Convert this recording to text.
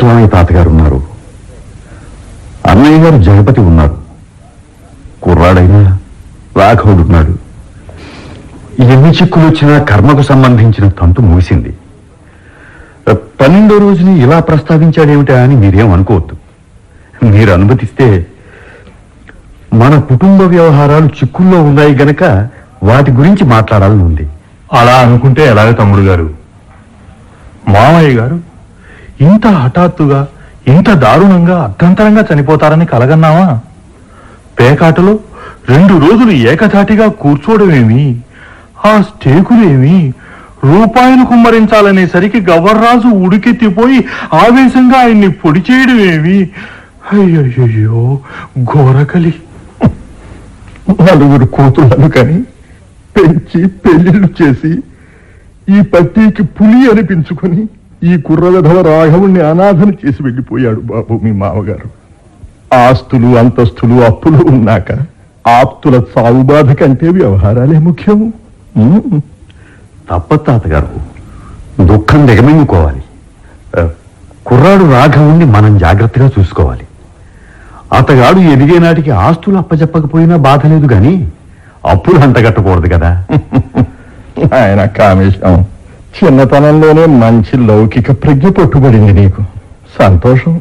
వెంకటరామయ్య తాతగారు ఉన్నారు అన్నయ్య గారు జగపతి ఉన్నారు కుర్రాడైనా రాఘవుడున్నాడు ఎన్ని చిక్కులు వచ్చినా కర్మకు సంబంధించిన తంతు ముగిసింది పన్నెండో రోజుని ఇలా ప్రస్తావించాడేమిటా అని మీరేం అనుకోవద్దు మీరు అనుమతిస్తే మన కుటుంబ వ్యవహారాలు చిక్కుల్లో ఉన్నాయి గనక వాటి గురించి మాట్లాడాలని ఉంది అలా అనుకుంటే ఎలాగ తమ్ముడు గారు మామయ్య గారు ఇంత హఠాత్తుగా ఇంత దారుణంగా అర్ధంతరంగా చనిపోతారని కలగన్నావా పేకాటలో రెండు రోజులు ఏకధాటిగా కూర్చోవడమేమి ఆ స్టేకులేమి రూపాయలు కుమ్మరించాలనేసరికి గవర్రాజు ఉడికెత్తిపోయి ఆవేశంగా ఆయన్ని పొడి చేయడమేమి అయ్యయ్యో ఘోరకలి నలుగురు కూతుళ్ళను కని పెంచి పెళ్లిళ్ళు చేసి ఈ పట్టీకి పులి అనిపించుకొని ఈ కుర్ర విధవ రాఘవుణ్ణి అనాథను చేసి వెళ్ళిపోయాడు బాబు మీ మామగారు ఆస్తులు అంతస్తులు అప్పులు ఉన్నాక ఆప్తుల సాగు బాధ కంటే వ్యవహారాలే ముఖ్యము ఉమ్. తప్పదు తాతగారు దుఃఖం దిగమింగుకోవాలి ఆ, కుర్రాడు రాఘవుణ్ణి మనం జాగ్రత్తగా చూసుకోవాలి అతగాడు ఎదిగే నాటికి ఆస్తులు అప్పచెప్పకపోయినా బాధ లేదు గాని అప్పులు అంటగట్టకూడదు కదా ఆయన కామేశం చిన్నతనంలోనే మంచి లౌకిక ప్రజ్ఞ పట్టుబడింది నీకు సంతోషం